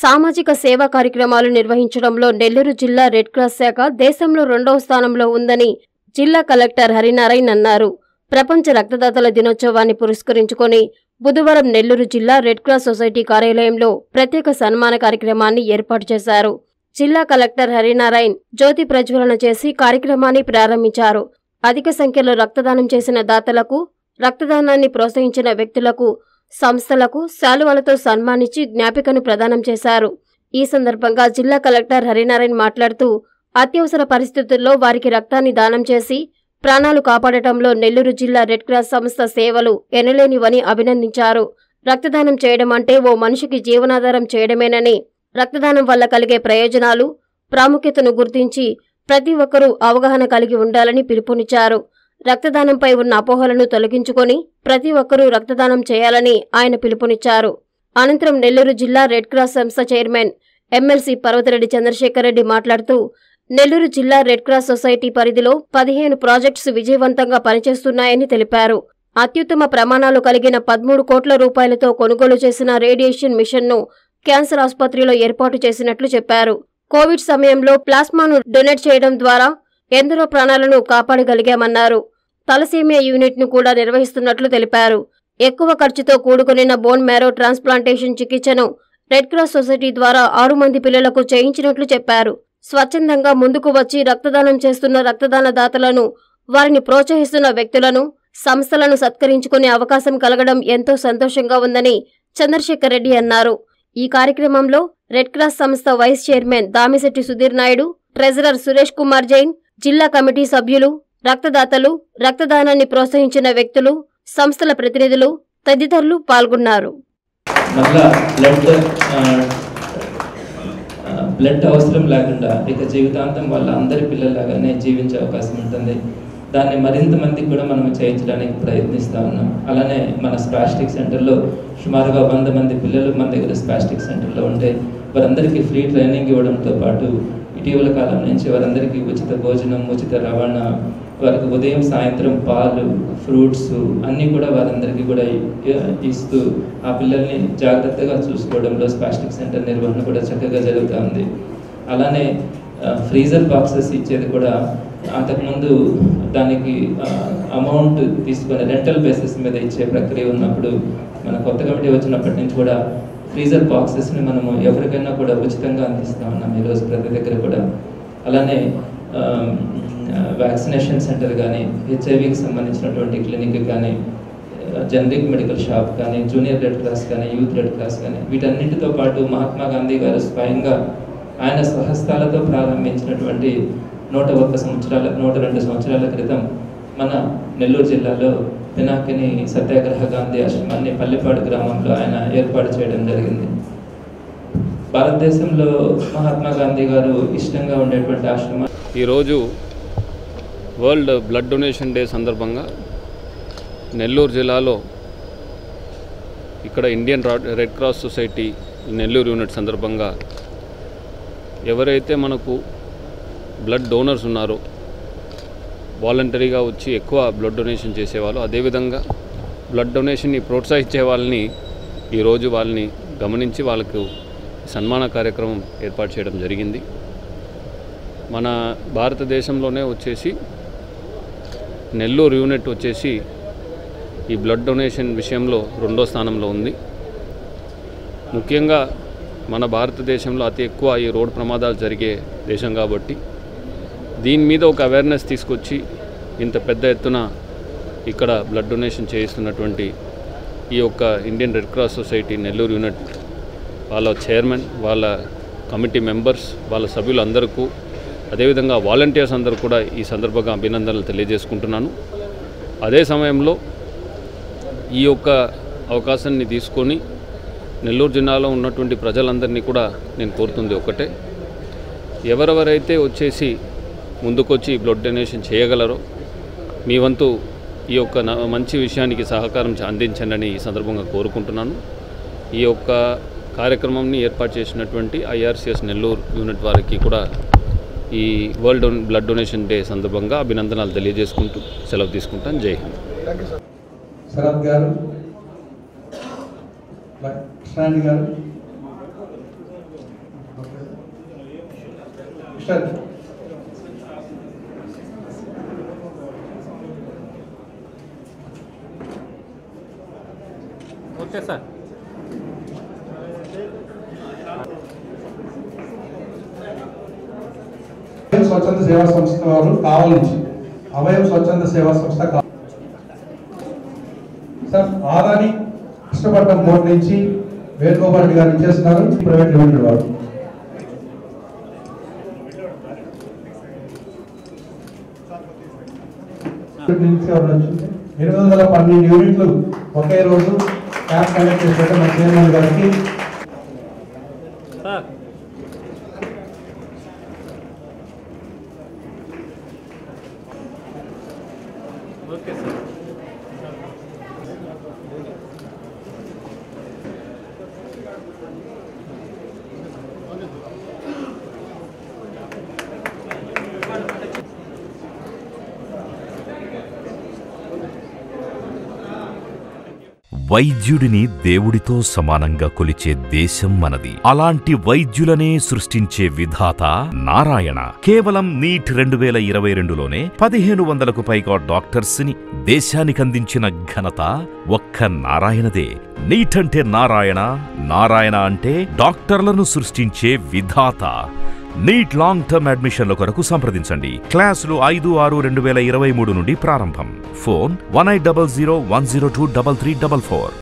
సామాజిక సేవా కార్యక్రమాలు నిర్వహించడంలో నెల్లూరు జిల్లా రెడ్ క్రాస్ శాఖ దేశంలో రెండవ స్థానంలో ఉందని జిల్లా కలెక్టర్ హరినారాయణ్ అన్నారు ప్రపంచ రక్తదాతల దినోత్సవాన్ని పురస్కరించుకొని బుధవారం నెల్లూరు జిల్లా రెడ్ క్రాస్ సొసైటీ కార్యాలయంలో ప్రత్యేక సన్మాన కార్యక్రమాన్ని ఏర్పాటు చేశారు జిల్లా కలెక్టర్ హరినారాయణ్ జ్యోతి ప్రజ్వలన చేసి కార్యక్రమాన్ని ప్రారంభించారు అధిక సంఖ్యలో రక్తదానం చేసిన దాతలకు రక్తదానాన్ని ప్రోత్సహించిన వ్యక్తులకు సంస్థలకు శాలువలతో సన్మానించి జ్ఞాపికను ప్రదానం చేశారు ఈ సందర్భంగా జిల్లా కలెక్టర్ హరినారాయణ్ మాట్లాడుతూ అత్యవసర పరిస్థితుల్లో వారికి రక్తాన్ని దానం చేసి ప్రాణాలు కాపాడటంలో నెల్లూరు జిల్లా రెడ్ క్రాస్ సంస్థ సేవలు ఎనలేనివని అభినందించారు రక్తదానం చేయడం అంటే ఓ మనిషికి జీవనాధారం చేయడమేనని రక్తదానం వల్ల కలిగే ప్రయోజనాలు ప్రాముఖ్యతను గుర్తించి ప్రతి ఒక్కరూ అవగాహన కలిగి ఉండాలని పిలుపునిచ్చారు రక్తదానంపై ఉన్న అపోహలను తొలగించుకొని ప్రతి ఒక్కరూ రక్తదానం చేయాలని ఆయన పిలుపునిచ్చారు అనంతరం నెల్లూరు జిల్లా రెడ్ క్రాస్ సంస్థ చైర్మన్ ఎమ్మెల్సీ పర్వతిరెడ్డి చంద్రశేఖర్ రెడ్డి మాట్లాడుతూ నెల్లూరు జిల్లా రెడ్ క్రాస్ సొసైటీ పరిధిలో పదిహేను ప్రాజెక్ట్స్ విజయవంతంగా పనిచేస్తున్నాయని తెలిపారు అత్యుత్తమ ప్రమాణాలు కలిగిన పదమూడు కోట్ల రూపాయలతో కొనుగోలు చేసిన రేడియేషన్ మిషన్ను క్యాన్సర్ ఆసుపత్రిలో ఏర్పాటు చేసినట్లు చెప్పారు కోవిడ్ సమయంలో ప్లాస్మాను డొనేట్ చేయడం ద్వారా ఎందరో ప్రాణాలను కాపాడగలిగామన్నారు తలసీమియా యూనిట్ ను కూడా నిర్వహిస్తున్నట్లు తెలిపారు ఎక్కువ ఖర్చుతో కూడుకునిన బోన్ మ్యారో ట్రాన్స్ప్లాంటేషన్ చికిత్సను రెడ్ క్రాస్ సొసైటీ ద్వారా ఆరు మంది పిల్లలకు చేయించినట్లు చెప్పారు స్వచ్ఛందంగా ముందుకు వచ్చి రక్తదానం చేస్తున్న రక్తదాన దాతలను వారిని ప్రోత్సహిస్తున్న వ్యక్తులను సంస్థలను సత్కరించుకునే అవకాశం కలగడం ఎంతో సంతోషంగా ఉందని చంద్రశేఖర్ రెడ్డి అన్నారు ఈ కార్యక్రమంలో రెడ్ క్రాస్ సంస్థ vice chairman Damisetti Sudheer Naidu treasurer Suresh Kumar Jain జిల్లా కమిటీ సభ్యులు రక్తదాతలు రక్తదానాన్ని ప్రోత్సహించిన వ్యక్తులు సంస్థల ప్రతినిధులు తదితరులు పాల్గొన్నారు మళ్ళా బ్లడ్ బ్లడ్ అవసరం లేకుండా ఇక జీవితాంతం వాళ్ళ అందరి పిల్లల్లాగానే జీవించే అవకాశం ఉంటుంది దాన్ని మరింత మందికి కూడా మనం చేయించడానికి ప్రయత్నిస్తూ ఉన్నాం అలానే మన స్పాస్టిక్ సెంటర్లో సుమారుగా వంద మంది పిల్లలు మన దగ్గర స్పాస్టిక్ సెంటర్లో ఉంటే వారందరికీ ఫ్రీ ట్రైనింగ్ ఇవ్వడంతో పాటు ఇటీవల కాలం నుంచి వారందరికీ ఉచిత భోజనం ఉచిత రవాణా వారికి ఉదయం సాయంత్రం పాలు ఫ్రూట్స్ అన్నీ కూడా వారందరికీ కూడా ఇ- ఇస్తూ ఆ పిల్లల్ని జాగ్రత్తగా చూసుకోవడంలో స్పాస్టిక్ సెంటర్ నిర్వహణ కూడా చక్కగా జరుగుతూ ఉంది అలానే ఫ్రీజర్ బాక్సెస్ ఇచ్చేది కూడా అంతకుముందు దానికి అమౌంట్ తీసుకొని రెంటల్ బేసిస్ మీద ఇచ్చే ప్రక్రియ ఉన్నప్పుడు మన కొత్త కమిటీ వచ్చినప్పటి నుంచి కూడా ఫ్రీజర్ బాక్సెస్ని మనము ఎవరికైనా కూడా ఉచితంగా అందిస్తూ ఉన్నాం ఈరోజు ప్రతి దగ్గర కూడా అలానే వ్యాక్సినేషన్ సెంటర్ కానీ హెచ్ఐవికి సంబంధించినటువంటి క్లినిక్ కానీ జనరిక్ మెడికల్ షాప్ కానీ జూనియర్ రెడ్ క్రాస్ కానీ యూత్ రెడ్ క్రాస్ కానీ వీటన్నిటితో పాటు మహాత్మా గాంధీ గారు స్వయంగా ఆయన స్వహస్తాలతో ప్రారంభించినటువంటి నూట ఒక్క సంవత్సరాల నూట రెండు సంవత్సరాల క్రితం మన నెల్లూరు జిల్లాలో పినాకిని సత్యాగ్రహ గాంధీ ఆశ్రమాన్ని పల్లెపాడు గ్రామంలో ఆయన ఏర్పాటు చేయడం జరిగింది భారతదేశంలో మహాత్మా గాంధీ గారు ఇష్టంగా ఉండేటువంటి ఆశ్రమం ఈరోజు వరల్డ్ బ్లడ్ డొనేషన్ డే సందర్భంగా నెల్లూరు జిల్లాలో ఇక్కడ ఇండియన్ రా- Red Cross society Nellore unit సందర్భంగా ఎవరైతే మనకు బ్లడ్ డోనర్స్ ఉన్నారో వాలంటరీగా వచ్చి ఎక్కువ బ్లడ్ డొనేషన్ చేసేవాళ్ళు అదేవిధంగా బ్లడ్ డొనేషన్ని ప్రోత్సహించే వాళ్ళని ఈరోజు వాళ్ళని గమనించి వాళ్ళకు సన్మాన కార్యక్రమం ఏర్పాటు చేయడం జరిగింది మన భారతదేశంలోనే వచ్చేసి నెల్లూరు యూనిట్ వచ్చేసి ఈ బ్లడ్ డొనేషన్ విషయంలో రెండో స్థానంలో ఉంది ముఖ్యంగా మన భారతదేశంలో అతి ఎక్కువ ఈ రోడ్ ప్రమాదాలు జరిగే దేశం కాబట్టి దీని మీద ఒక అవేర్నెస్ తీసుకొచ్చి ఇంత పెద్ద ఎత్తున ఇక్కడ బ్లడ్ డొనేషన్ చేయిస్తున్నటువంటి ఈ యొక్క Indian Red Cross society Nellore unit వాళ్ళ చైర్మన్ వాళ్ళ కమిటీ మెంబర్స్ వాళ్ళ సభ్యులందరికీ అదేవిధంగా వాలంటీర్స్ అందరూ కూడా ఈ సందర్భంగా అభినందనలు తెలియజేసుకుంటున్నాను అదే సమయంలో ఈ యొక్క అవకాశాన్ని తీసుకొని నెల్లూరు జిల్లాలో ఉన్నటువంటి ప్రజలందరినీ కూడా నేను కోరుతుంది ఒకటే ఎవరెవరైతే వచ్చేసి ముందుకొచ్చి బ్లడ్ డొనేషన్ చేయగలరో మీ వంతు ఈ యొక్క న- మంచి విషయానికి సహకారం చ- అందించండి అని ఈ సందర్భంగా కోరుకుంటున్నాను ఈ యొక్క కార్యక్రమంని ఏర్పాటు చేసినటువంటి ఐఆర్సిఎస్ నెల్లూరు యూనిట్ వారికి కూడా ఈ వరల్డ్ డొన్ బ్లడ్ డొనేషన్ డే సందర్భంగా అభినందనలు తెలియజేసుకుంటూ సెలవు తీసుకుంటాను జై హింద్ శరత్ గారు కృష్ణారెడ్డి గారు సార్ ఓకే సార్ అభయం స్వచ్ఛంద సేవా సంస్థ వారు కావాలి నుంచి అభయం స్వచ్ఛంద సేవా సంస్థ కా- సార్ ఆదాని కృష్ణపట్నం బోర్డు నుంచి వేణుగోపాల్ రెడ్డి గారు ఇచ్చేస్తున్నారు ప్రైవేట్ లిమిటెడ్ వారు నుంచి ఎవరు వచ్చింది? ఎనిమిది వందల పన్నెండు యూనిట్లు ఒకే రోజు క్యాంప్ కండక్ట్ చేసినట్టు మా చైర్మన్ గారికి సార్ ఓకే సార్ వైద్యుడిని దేవుడితో సమానంగా కొలిచే దేశం మనది అలాంటి వైద్యులనే సృష్టించే విధాత నారాయణ కేవలం నీట్ రెండు వేల ఇరవై రెండులోనే పదిహేను వందలకు పైగా డాక్టర్స్ ని దేశానికందించిన ఘనత ఒక్క నారాయణదే నీట్ అంటే నారాయణ నారాయణ అంటే డాక్టర్లను సృష్టించే విధాత నీట్ లాంగ్ టర్మ్ అడ్మిషన్ల కొరకు సంప్రదించండి క్లాసులు ఐదు ఆరు రెండు వేల ఇరవై మూడు నుండి ప్రారంభం phone one eight double zero one zero two double three double four